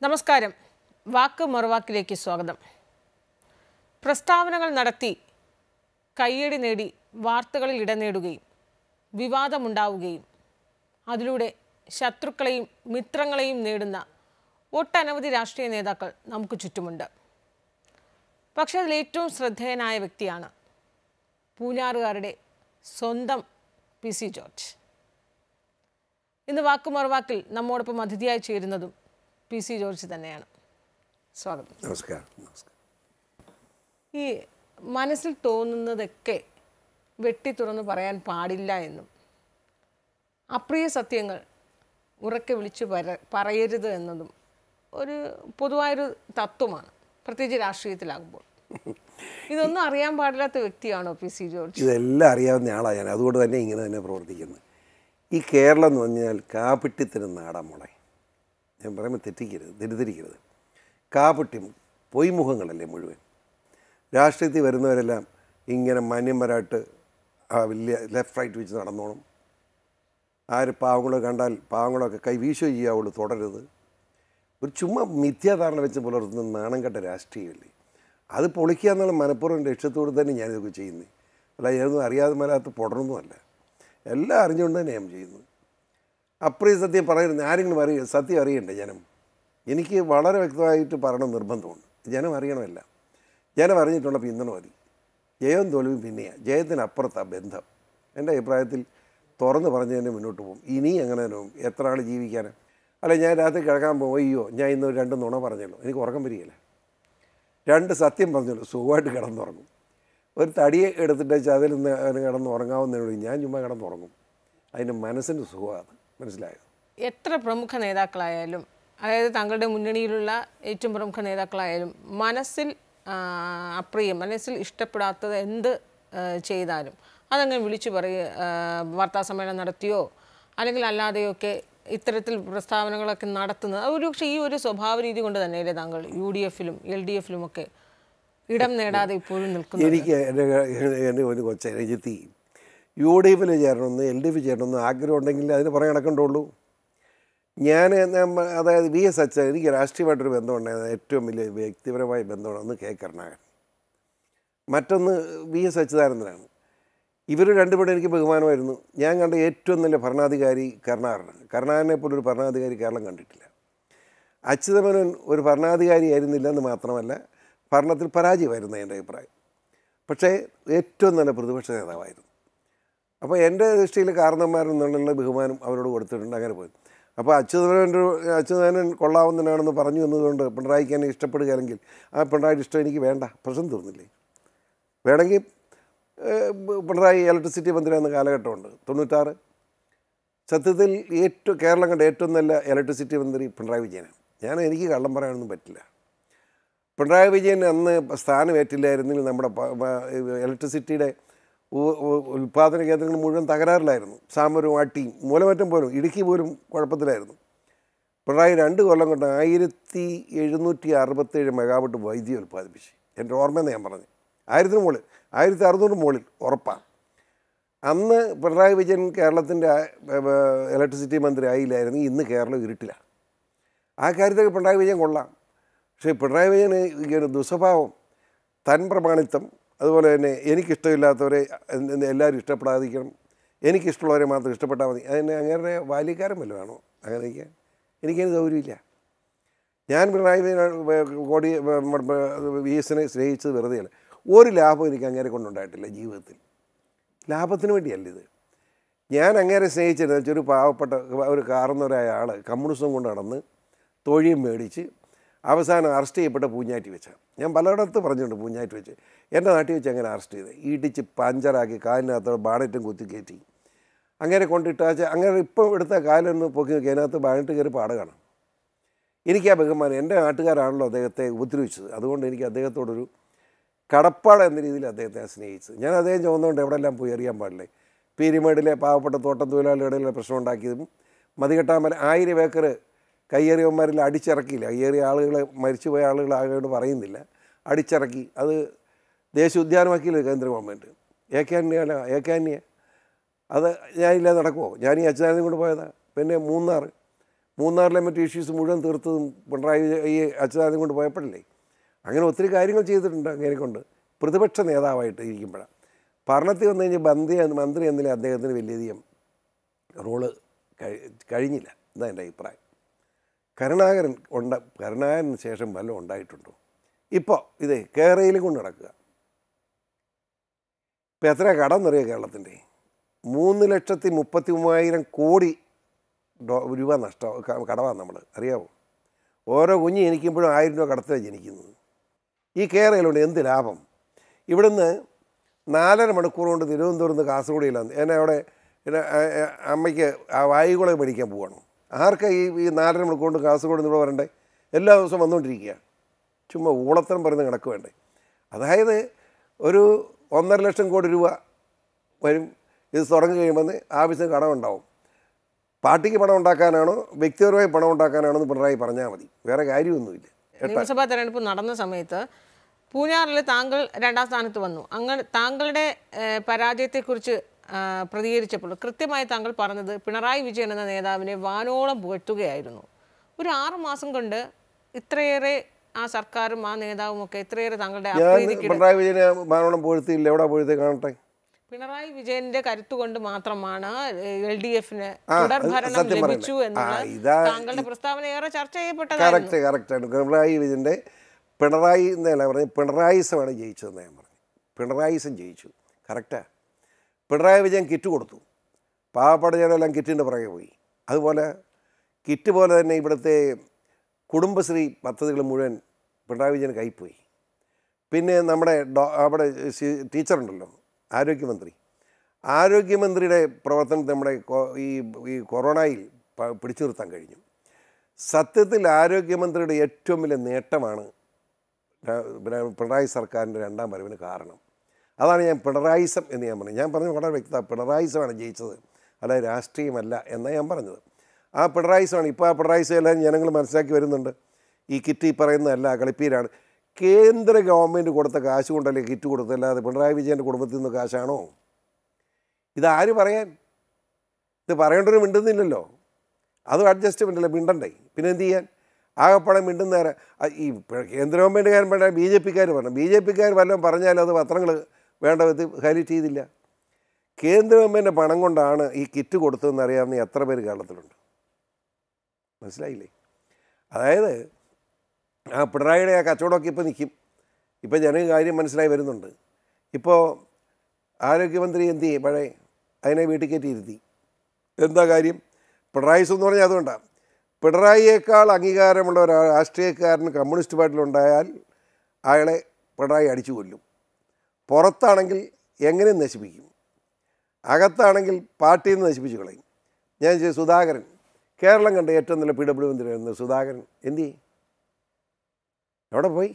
നമസ്കാരം വാക്ക് മറുവാക്കിലേക്ക് സ്വാഗതം പ്രസ്താവനകൾ നടത്തി കയ്യടി നേടി വാർത്തകളിൽ ഇടം നേടുകയും വിവാദമുണ്ടാവുകയും അതിലൂടെ ശത്രുക്കളെയും മിത്രങ്ങളെയും നേടുന്ന ഒട്ടനവധി രാഷ്ട്രീയ നേതാക്കൾ നമുക്ക് ചുറ്റുമുണ്ട് പക്ഷേ അതിൽ ഏറ്റവും ശ്രദ്ധേയനായ വ്യക്തിയാണ് പൂഞ്ഞാറുകാരുടെ സ്വന്തം പി സി ജോർജ് ഇന്ന് വാക്കുമറുവാക്കിൽ നമ്മോടൊപ്പം അതിഥിയായി ചേരുന്നതും പി സി ജോർജ് തന്നെയാണ് സ്വാഗതം നമസ്കാരം നമസ്കാരം ഈ മനസ്സിൽ തോന്നുന്നതൊക്കെ വെട്ടി തുറന്ന് പറയാൻ പാടില്ല എന്നും അപ്രിയ സത്യങ്ങൾ ഉറക്കെ വിളിച്ചു പറ പറയരുത് എന്നതും ഒരു പൊതുവായൊരു തത്വമാണ് പ്രത്യേകിച്ച് രാഷ്ട്രീയത്തിലാകുമ്പോൾ ഇതൊന്നും അറിയാൻ പാടില്ലാത്ത വ്യക്തിയാണോ പി സി ജോർജ് ഇതെല്ലാം അറിയാവുന്ന ആളാണ് ഞാൻ അതുകൊണ്ട് തന്നെ ഇങ്ങനെ തന്നെ പ്രവർത്തിക്കുന്നത് ഈ കേരളം എന്ന് പറഞ്ഞാൽ കാപ്പിട്ടിത്തരം നാടാ മോളെ ഞാൻ പറയുമ്പോൾ തെറ്റിക്കരുത് തെറ്റിദ്ധരിക്കരുത് കാപ്പിട്ടി പൊയ്മുഖങ്ങളല്ലേ മുഴുവൻ രാഷ്ട്രീയത്തിൽ വരുന്നവരെല്ലാം ഇങ്ങനെ മാന്യന്മാരായിട്ട് ആ വലിയ ലെഫ്റ്റ് റൈറ്റ് വെച്ച് നടന്നോണം ആര് പാവങ്ങളെ കണ്ടാൽ പാവങ്ങളൊക്കെ കൈ വീശുകയോ ചെയ്യാവുള്ളൂ തുടരുത് ഒരു ചുമ്മാ മിഥ്യാധാരണ വെച്ച് പുലർത്തുന്ന നാണം കെട്ട രാഷ്ട്രീയമല്ലേ അത് പൊളിക്കുക എന്നുള്ള മനഃപൂർവ്വം ലക്ഷ്യത്തോട് തന്നെ ഞാനിതൊക്കെ ചെയ്യുന്നത് അല്ല ഞാനൊന്നും അറിയാതെ മേലാത്ത പൊടർന്നുമല്ല എല്ലാം അറിഞ്ഞുകൊണ്ട് തന്നെ ഞാൻ ചെയ്യുന്നത് അപ്രിയ സത്യം പറയുന്നത് ആരെങ്കിലും അറിയ സത്യം അറിയണ്ടേ ജനം എനിക്ക് വളരെ വ്യക്തമായിട്ട് പറയണം നിർബന്ധമുണ്ട് ജനം അറിയണമല്ല ജനം അറിഞ്ഞിട്ടുള്ള പിന്തുണ മതി ജയവും തോൽവിയും പിന്നെയാണ് ജയത്തിനപ്പുറത്താണ് ബന്ധം എൻ്റെ അഭിപ്രായത്തിൽ തുറന്ന് പറഞ്ഞ് തന്നെ മുന്നോട്ട് പോകും ഇനി അങ്ങനെ തന്നെ പോകും എത്ര ആൾ ജീവിക്കാനാണ് അല്ല ഞാൻ രാത്രി കിടക്കാൻ പോകും അയ്യോ ഞാൻ ഇന്ന് രണ്ട് നുണ പറഞ്ഞല്ലോ എനിക്ക് ഉറക്കം വരികയില്ല രണ്ട് സത്യം പറഞ്ഞല്ലോ സുഖമായിട്ട് കിടന്നുറങ്ങും ഒരു തടിയെ എടുത്തിട്ട് വെച്ചാൽ അതിൽ നിന്ന് അവന് കിടന്ന് ഉറങ്ങാവുന്നതിനോട് ഞാൻ ചുമ്മാ കിടന്നുറങ്ങും അതിൻ്റെ മനസ്സിൻ്റെ സുഖമാണ് മനസ്സിലായോ എത്ര പ്രമുഖ നേതാക്കളായാലും അതായത് താങ്കളുടെ മുന്നണിയിലുള്ള ഏറ്റവും പ്രമുഖ നേതാക്കളായാലും മനസ്സിൽ ആ, അപ്രിയം മനസ്സിൽ ഇഷ്ടപ്പെടാത്തത് എന്ത് ആ, ചെയ്താലും അതങ്ങനെ വിളിച്ചു പറയുക വാർത്താ സമ്മേളനം നടത്തിയോ അല്ലെങ്കിൽ അല്ലാതെയൊക്കെ ഇത്തരത്തിൽ പ്രസ്താവനകളൊക്കെ നടത്തുന്നത് അത് ഒരു പക്ഷേ ഈ ഒരു സ്വഭാവ രീതി കൊണ്ട് തന്നെയല്ലേ താങ്കൾ യു ഡി എഫിലും എൽ ഡി എഫിലും ഒക്കെ ഇടം നേടാതെ ഇപ്പോഴും നിൽക്കുന്നത് എനിക്ക് എൻ്റെ എൻ്റെ ഒരു കൊച്ച രഞ്ജിത്തി യു ഡി എഫിൽ ചേരണമെന്ന് എൽ ഡി എഫ് ചേരണമെന്ന് ആഗ്രഹം ഉണ്ടെങ്കിൽ അതിന് പുറകെ നടക്കണ്ടുള്ളൂ ഞാൻ നമ്മ- അതായത് വി എസ് അച്ഛൻ എനിക്ക് രാഷ്ട്രീയമായിട്ടൊരു ബന്ധമുണ്ടായത് ഏറ്റവും വലിയ വ്യക്തിപരമായ ബന്ധമാണ് ഒന്ന് കെ കരുണാകരൻ മറ്റൊന്ന് വി എസ് അച്യുതാനന്ദനാണ് ഇവർ രണ്ടുപേരും എനിക്ക് ബഹുമാനമായിരുന്നു ഞാൻ കണ്ട ഏറ്റവും നല്ല ഭരണാധികാരി കരുണാകരനാണ് കരുണാകരനെ പോലൊരു ഭരണാധികാരി കേരളം കണ്ടിട്ടില്ല അച്യുതമേനോൻ ഒരു ഭരണാധികാരി ആയിരുന്നില്ല എന്ന് മാത്രമല്ല ഭരണത്തിൽ പരാജയമായിരുന്നു എൻ്റെ അഭിപ്രായം പക്ഷേ ഏറ്റവും നല്ല പ്രതിപക്ഷ നേതാവായിരുന്നു അപ്പോൾ എൻ്റെ ദൃഷ്ടിയിൽ കാരണന്മാരെന്നുള്ള ബഹുമാനം അവരോട് കൊടുത്തിട്ടുണ്ട് അങ്ങനെ പോയി അപ്പോൾ അച്യുതമേനോൻ്റെ അച്യുതമേനോൻ കൊള്ളാവുന്നതിനാണെന്ന് പറഞ്ഞു എന്നതുകൊണ്ട് പിണറായിക്ക് എന്നെ ഇഷ്ടപ്പെടുകയാണെങ്കിൽ ആ പിണറായിയുടെ ഇഷ്ടം എനിക്ക് വേണ്ട പ്രശ്നം തീർന്നില്ലേ വേണമെങ്കിൽ ഏഹ്, പിണറായി ഇലക്ട്രിസിറ്റി മന്ത്രി എന്ന കാലഘട്ടമുണ്ട് തൊണ്ണൂറ്റാറ് സത്യത്തിൽ ഏറ്റവും കേരളം കണ്ട ഏറ്റവും നല്ല ഇലക്ട്രിസിറ്റി മന്ത്രി പിണറായി വിജയനാണ് ഞാൻ എനിക്ക് കള്ളം പറയാനൊന്നും പറ്റില്ല പിണറായി വിജയൻ അന്ന് സ്ഥാനമേറ്റില്ലായിരുന്നെങ്കിൽ നമ്മുടെ പ- പ- ഇലക്ട്രിസിറ്റിയുടെ ഉ- ഉ- ഉൽപ്പാദന കേന്ദ്രങ്ങൾ മുഴുവൻ തകരാറിലായിരുന്നു സാമരും ആട്ടിയും മൂലമറ്റം പോലും ഇടുക്കി പോലും കുഴപ്പത്തിലായിരുന്നു പിണറായി രണ്ട് കൊല്ലം കൊണ്ട് ആയിരത്തി എഴുന്നൂറ്റി അറുപത്തേഴ് മെഗാവാട്ട് വൈദ്യുതി ഉൽപ്പാദിപ്പിച്ചു എൻ്റെ ഓർമ്മയെന്ന് ഞാൻ പറഞ്ഞു ആയിരത്തിന് മുകളിൽ ആയിരത്തി അറുന്നൂറ് മുകളിൽ ഉറപ്പാണ് അന്ന് പിണറായി വിജയൻ കേരളത്തിൻ്റെ ഇലക്ട്രിസിറ്റി മന്ത്രി ആയില്ലായിരുന്നു ഇന്ന് കേരളം ഇരുട്ടിലാണ് ആ കാര്യത്തിൽ പിണറായി വിജയൻ കൊള്ളാം പക്ഷേ പിണറായി വിജയന് ഈ ഒരു ദുസ്വഭാവം തൻ പ്രമാണിത്വം അതുപോലെ തന്നെ എനിക്കിഷ്ടമില്ലാത്തവരെ എന്ത് എന്ത് എല്ലാവരും ഇഷ്ടപ്പെടാതിരിക്കണം എനിക്കിഷ്ടമുള്ളവരെ മാത്രം ഇഷ്ടപ്പെട്ടാൽ മതി അതിന് അങ്ങനെ ബാല്യക്കാരൻ വല്ലതും അങ്ങനെയൊക്കെ എനിക്കതിന് സൗകര്യമില്ല ഞാൻ പിണറായി വിജയൻ കോടി വി എസിനെ സ്നേഹിച്ചത് വെറുതെയല്ല ഒരു ലാഭം എനിക്ക് അങ്ങേരെ കൊണ്ടുണ്ടായിട്ടില്ല ജീവിതത്തിൽ ലാഭത്തിന് വേണ്ടിയല്ല ഇത് ഞാൻ അങ്ങേരെ സ്നേഹിച്ചിരുന്ന വെച്ചാൽ ഒരു പാവപ്പെട്ട ഒരു കാർന്നൊരായ ആൾ കമ്മ്യൂണിസം കൊണ്ട് നടന്ന് തൊഴിയും മേടിച്ച് അവസാനം അറസ്റ്റ് ചെയ്യപ്പെട്ട പൂഞ്ഞാറ്റി വെച്ച ഞാൻ പലയിടത്ത് പറഞ്ഞിട്ടുണ്ട് പൂഞ്ഞാറ്റി വെച്ച് എൻ്റെ നാട്ടിൽ വെച്ച് അങ്ങനെ അറസ്റ്റ് ചെയ്ത് ഇടിച്ച് പഞ്ചറാക്കി കാലിനകത്ത് ബാണറ്റും കുത്തി കയറ്റി അങ്ങനെ കൊണ്ടിട്ടാച്ച് അങ്ങനെ ഇപ്പം എടുത്ത കാലൊന്ന് പൊക്കി നോക്കി അതിനകത്ത് ബാണറ്റ് കയറി പാട് കാണാം എനിക്ക് ആ ബഹുമാനം എൻ്റെ നാട്ടുകാരാണല്ലോ അദ്ദേഹത്തെ ഉപദ്രവിച്ചത് അതുകൊണ്ട് എനിക്ക് അദ്ദേഹത്തോടൊരു കടപ്പാട് എന്ന രീതിയിൽ അദ്ദേഹത്തെ ഞാൻ സ്നേഹിച്ചത് ഞാൻ അദ്ദേഹം ചോദിച്ചുകൊണ്ട് എവിടെയെല്ലാം പോയി അറിയാൻ പാടില്ലേ പീരിമേഡിലെ പാവപ്പെട്ട തോട്ടം തൊഴിലാളികളുടെ പ്രശ്നം ഉണ്ടാക്കിയതും മതികെട്ടാമല ആയിരം ഏക്കർ കയ്യേറിയവന്മാരിൽ അടിച്ചിറക്കിയില്ല കയ്യേറിയ ആളുകൾ മരിച്ചുപോയ ആളുകൾ ആകെയോട് പറയുന്നില്ല അടിച്ചിറക്കി അത് ദേശീയ ഉദ്യാനമാക്കിയില്ല കേന്ദ്ര ഗവൺമെൻറ് ഏക്കാന്യ ഏക്കാന്യ അത് ഞാനില്ലാതെ നടക്കുമോ ഞാൻ ഈ അച്യുതാനന്ദൻ കൊണ്ട് പോയതാ പിന്നെ മൂന്നാർ മൂന്നാറിലെ മറ്റു ഇഷ്യൂസ് മുഴുവൻ തീർത്തതും പിണറായി വിജയ- ഈ അച്യുതാനന്ദൻ കൊണ്ട് പോയപ്പോഴല്ലേ അങ്ങനെ ഒത്തിരി കാര്യങ്ങൾ ചെയ്തിട്ടുണ്ട് അങ്ങനെ കൊണ്ട് പ്രതിപക്ഷ നേതാവായിട്ട് ഇരിക്കുമ്പോഴാണ് ഭരണത്തിൽ വന്നു കഴിഞ്ഞാൽ മന്ത്രി മന്ത്രി എന്നതിൽ അദ്ദേഹത്തിന് വലിയധികം റോള് കഴി കഴിഞ്ഞില്ല എന്നാണ് എൻ്റെ അഭിപ്രായം കരുണാകരൻ ഉണ്ട കരുണാകരന് ശേഷം വല്ലതും ഉണ്ടായിട്ടുണ്ടോ ഇപ്പോൾ ഇതേ കേരളയിലും കൊണ്ട് നടക്കുക ഇപ്പം എത്ര കടമെന്നറിയോ കേരളത്തിൻ്റെ മൂന്ന് ലക്ഷത്തി മുപ്പത്തി മൂവായിരം കോടി ഡോ രൂപ നഷ്ടം കടവാണ് നമ്മൾ അറിയാമോ ഓരോ കുഞ്ഞ് ജനിക്കുമ്പോഴും ആയിരം രൂപ കടത്തിലാണ് ജനിക്കുന്നത് ഈ കേരളയിലുണ്ട് എന്ത് ലാഭം ഇവിടുന്ന് നാലര മണിക്കൂർ കൊണ്ട് തിരുവനന്തപുരത്ത് നിന്ന് കാസർഗോഡിലാണ് എന്നെ അവിടെ എന്നെ ആ- ആ- അമ്മയ്ക്ക് ആ വായുകുളം മേടിക്കാൻ പോവാണ് ആർക്കാ ഈ ഈ നാലര മണിക്കൂർ കൊണ്ട് കാസർഗോഡ് നിന്ന് ഇവിടെ വരണ്ടേ എല്ലാ ദിവസവും വന്നുകൊണ്ടിരിക്കുക ചുമ്മാ ഊളത്തരം പറയുന്ന കണക്ക് വേണ്ടേ അതായത് ഒരു ഒന്നര ലക്ഷം കോടി രൂപ വരും ഇത് തുടങ്ങി കഴിയുമ്പോൾ ആവശ്യം കടമുണ്ടാവും പാർട്ടിക്ക് പണം ഉണ്ടാക്കാനാണോ വ്യക്തിപരമായി പണം ഉണ്ടാക്കാനാണോ എന്ന് പിണറായി പറഞ്ഞാൽ മതി വേറെ കാര്യമൊന്നുമില്ല നിയമസഭാ തെരഞ്ഞെടുപ്പ് നടന്ന സമയത്ത് പൂഞ്ഞാറിൽ താങ്കൾ രണ്ടാം സ്ഥാനത്ത് വന്നു അങ്ങനെ താങ്കളുടെ ഏഹ്, പരാജയത്തെക്കുറിച്ച് ആ, പ്രതികരിച്ചപ്പോൾ കൃത്യമായി താങ്കൾ പറഞ്ഞത് പിണറായി വിജയൻ എന്ന നേതാവിനെ വാനോളം പുകഴ്ത്തുകയായിരുന്നു ഒരു ആറു മാസം കൊണ്ട് ഇത്രയേറെ ആ സർക്കാരും ആ നേതാവും ഒക്കെ ഇത്രയേറെ താങ്കളുടെ ഞാൻ അപ്രീതിക്ക് പിണറായി വിജയനെ മാനോളം പൊഴുത്തില്ല എവിടെ പൊഴുത്തി കാണട്ടെ പിണറായി വിജയന്റെ കരുത്തുകൊണ്ട് മാത്രമാണ് എൽ ഡി എഫിന് ആ, അത് തുടർഭരണം സത്യം പറയണേ. ലഭിച്ചു എന്നുള്ള ആ, ഇതാ- താങ്കളുടെ പ്രസ്താവന ഏറെ ചർച്ച ചെയ്യപ്പെട്ടതായിരുന്നു കറക്റ്റ് കറക്റ്റാണ് പിണറായി വിജയൻ്റെ പിണറായി എന്നല്ല പറഞ്ഞത് പിണറായിസമാണ് ജയിച്ചതെന്ന് ഞാൻ പറഞ്ഞു പിണറായിസം ജയിച്ചു കറക്റ്റാ പിണറായി വിജയൻ കിറ്റ് കൊടുത്തു പാവപ്പെട്ട ജനമെല്ലാം കിറ്റിൻ്റെ പുറകെ പോയി അതുപോലെ കിറ്റ് പോലെ തന്നെ ഇവിടുത്തെ കുടുംബശ്രീ പദ്ധതികൾ മുഴുവൻ പിണറായി വിജയൻ കൈപ്പോയി പിന്നെ നമ്മുടെ ഡോ അവിടെ സി- ടീച്ചറുണ്ടല്ലോ ആരോഗ്യമന്ത്രി ആരോഗ്യമന്ത്രിയുടെ പ്രവർത്തനത്തെ നമ്മുടെ കൊ- ഈ ഈ കൊറോണയിൽ പ- പിടിച്ചു നിർത്താൻ കഴിഞ്ഞു സത്യത്തിൽ ആരോഗ്യമന്ത്രിയുടെ ഏറ്റവും വലിയ നേട്ടമാണ് ര- പിന്നെ പിണറായി സർക്കാരിൻ്റെ രണ്ടാം വരവിന് കാരണം അതാണ് ഞാൻ പിണറായിസം എന്ന് ഞാൻ പറഞ്ഞത് ഞാൻ പറഞ്ഞത് വളരെ വ്യക്തത പിണറായിസമാണ് ജയിച്ചത് അല്ലാതെ രാഷ്ട്രീയമല്ല എന്നാണ് ഞാൻ പറഞ്ഞത് ആ പിണറായിസമാണ് ഇപ്പോൾ ആ പിണറായിസം എല്ലാം ജനങ്ങൾ മനസ്സിലാക്കി വരുന്നുണ്ട് ഈ കിറ്റ് ഈ പറയുന്നതല്ല കളിപ്പീരാണ് കേന്ദ്ര ഗവൺമെൻറ് കൊടുത്ത കാശ് കൊണ്ടല്ലേ കിറ്റ് കൊടുത്തല്ലാതെ പിണറായി വിജയൻ്റെ കുടുംബത്തിൽ നിന്ന് കാശാണോ ഇതാര് പറയാൻ ഇത് പറയേണ്ടവർ മിണ്ടുന്നില്ലല്ലോ അതും അഡ്ജസ്റ്റ്മെൻ്റ് അല്ലേ മിണ്ടണ്ടേ പിന്നെ എന്ത് ചെയ്യാൻ ആകപ്പാടെ മിണ്ടുന്നേരം ഈ പ- കേന്ദ്ര ഗവൺമെൻറ്റുകാരൻ വേണ്ട ബി ജെ പിക്കാർ പറഞ്ഞു ബി ജെ പിക്കാർ വല്ലതും പറഞ്ഞാൽ അത് പത്രങ്ങൾ വേണ്ട വിധത്തിൽ ഹൈലൈറ്റ് ചെയ്തില്ല കേന്ദ്ര ഗവൺമെൻറ് പണം കൊണ്ടാണ് ഈ കിറ്റ് കൊടുത്തതെന്ന് അറിയാവുന്ന എത്ര പേര് കേരളത്തിലുണ്ട് മനസ്സിലായില്ലേ അതായത് ആ പിണറായിയുടെ ആ കച്ചവടമൊക്കെ ഇപ്പോൾ നിൽക്കും ഇപ്പോൾ ജനങ്ങൾക്ക് കാര്യം മനസ്സിലായി വരുന്നുണ്ട് ഇപ്പോൾ ആരോഗ്യമന്ത്രി എന്ത് ചെയ്യും പഴയ അതിനെ വീട്ടിൽ കയറ്റി ഇരുത്തി എന്താ കാര്യം പിണറായിസ് എന്ന് പറഞ്ഞാൽ അതുകൊണ്ടാണ് പിണറായിയേക്കാൾ അംഗീകാരമുള്ള ഒരു രാഷ്ട്രീയക്കാരൻ കമ്മ്യൂണിസ്റ്റ് പാർട്ടിയിലുണ്ടായാൽ അയാളെ പിണറായി അടിച്ചു കൊല്ലും പുറത്താണെങ്കിൽ എങ്ങനെ നശിപ്പിക്കും അകത്താണെങ്കിൽ പാർട്ടിയിൽ നിന്ന് നശിപ്പിച്ചു കളയും ഞാൻ ചോദിച്ചു, സുധാകരൻ കേരളം കണ്ട ഏറ്റവും നല്ല പി ഡബ്ല്യു മന്ത്രിയായിരുന്നു സുധാകരൻ എന്ത് ചെയ്യും എവിടെ പോയി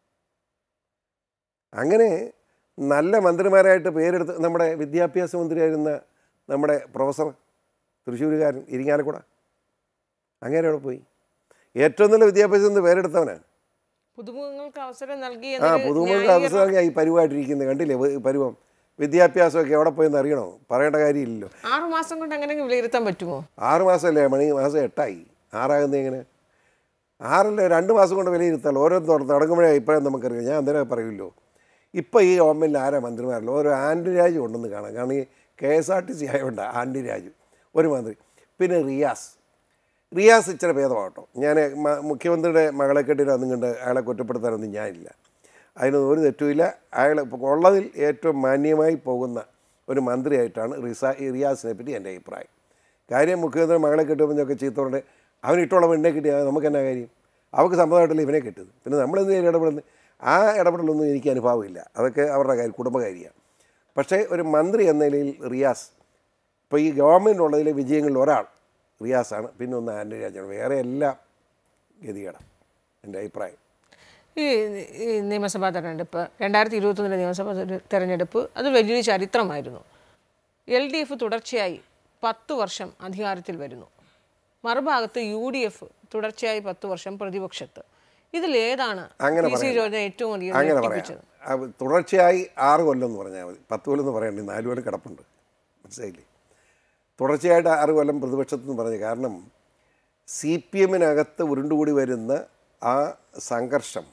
അങ്ങനെ നല്ല മന്ത്രിമാരായിട്ട് പേരെടുത്ത് നമ്മുടെ വിദ്യാഭ്യാസ മന്ത്രിയായിരുന്ന നമ്മുടെ പ്രൊഫസർ തൃശ്ശൂരുകാരൻ ഇരിങ്ങാലക്കുട അങ്ങനെ അവിടെ പോയി ഏറ്റവും നല്ല വിദ്യാഭ്യാസം എന്ന് പേരെടുത്തവനാണ് പുതുമുഖങ്ങൾക്ക് അവസരം നൽകി ആ എന്നൊരു പുതുമുഖ ന്യായീകരണം അവസരം ഈ പരുവായിട്ടിരിക്കുന്നത് കണ്ടില്ലേ വ- പരുവം വിദ്യാഭ്യാസമൊക്കെ എവിടെ പോയെന്ന് അറിയണോ പറയേണ്ട കാര്യമില്ലല്ലോ ആറു മാസം കൊണ്ട് അങ്ങനെ വിലയിരുത്താൻ പറ്റുമോ ആറ് മാസമല്ലേ മണി മാസം എട്ടായി ആറാകുന്നത് എങ്ങനെ ആറല്ല രണ്ട് മാസം കൊണ്ട് വിലയിരുത്താലോ ഓരോ തുട- തുടങ്ങുമ്പോഴേ ഇപ്പോഴേ നമുക്കറിയാം ഞാൻ അന്നേരം പറയുമല്ലോ ഇപ്പോൾ ഈ ഗവൺമെൻറ്റിൽ ആരാ മന്ത്രിമാരല്ലോ ഓരോ ആൻറ്റി രാജു ഉണ്ടെന്ന് കാണാം കാരണം ഈ K S R T C ആയതുകൊണ്ട് ആൻറ്റി രാജു ഒരു മന്ത്രി പിന്നെ റിയാസ് റിയാസ് ഇച്ചിരി ഭേദമാകട്ടോ ഞാൻ മ- മുഖ്യമന്ത്രിയുടെ മകളെ കെട്ടിട്ട് ഒന്നും കണ്ട് അയാളെ കുറ്റപ്പെടുത്താനൊന്നും ഞാനില്ല അതിനൊന്നും ഒരു തെറ്റുമില്ല അയാൾ ഇപ്പോൾ ഉള്ളതിൽ ഏറ്റവും മാന്യമായി പോകുന്ന ഒരു മന്ത്രിയായിട്ടാണ് റിസ റിയാസിനെ പറ്റി എൻ്റെ അഭിപ്രായം കാര്യം മുഖ്യമന്ത്രി മകളെ കെട്ടുമ്പോൾ ചീത്ത പറഞ്ഞ് അവൻ ഇട്ടുള്ള പെണ്ണെ കിട്ടിയാൽ നമുക്ക് എന്നാ കാര്യം അവർക്ക് സമ്മതമായിട്ടല്ല ഇവനെ കിട്ടിയത് പിന്നെ നമ്മളെന്ത് ചെയ്യും ഇടപെടുന്നത് ആ ഇടപെടലൊന്നും എനിക്ക് അനുഭവമില്ല അതൊക്കെ അവരുടെ കാര്യം കുടുംബകാര്യമാണ് പക്ഷേ ഒരു മന്ത്രി എന്ന നിലയിൽ റിയാസ് ഇപ്പോൾ ഈ ഗവൺമെൻറ് ഉള്ളതിലെ വിജയങ്ങളിൽ ഒരാൾ റിയാസാണ് പിന്നെ ഒന്ന് ആൻ്റണി രാജാണ് വേറെ എല്ലാം ഗതികേടാണ് എൻ്റെ അഭിപ്രായം ഈ ഈ നിയമസഭാ തെരഞ്ഞെടുപ്പ് രണ്ടായിരത്തി ഇരുപത്തൊന്നിലെ നിയമസഭാ തെര- തെരഞ്ഞെടുപ്പ് അത് വലിയൊരു ചരിത്രമായിരുന്നു എൽ ഡി എഫ് തുടർച്ചയായി പത്ത് വർഷം അധികാരത്തിൽ വരുന്നു മറുഭാഗത്ത് യു ഡി എഫ് തുടർച്ചയായി പത്ത് വർഷം പ്രതിപക്ഷത്ത് ഇതിലേതാണ് അങ്ങനെ പി സി ജോർജിനെ ഏറ്റവും അധികം അങ്ങനെ പറയാം ഞെട്ടിപ്പിച്ചത് അത് തുടർച്ചയായി ആറ് കൊല്ലം എന്ന് പറഞ്ഞാൽ മതി പത്ത് കൊല്ലം എന്ന് പറയണ്ടേ നാല് കൊല്ലം കിടപ്പുണ്ട് മനസ്സിലായില്ലേ തുടർച്ചയായിട്ട് ആറ് കൊല്ലം പ്രതിപക്ഷത്തെന്ന് പറഞ്ഞു കാരണം സി പി എമ്മിനകത്ത് ഉരുണ്ടുകൂടി വരുന്ന ആ സംഘർഷം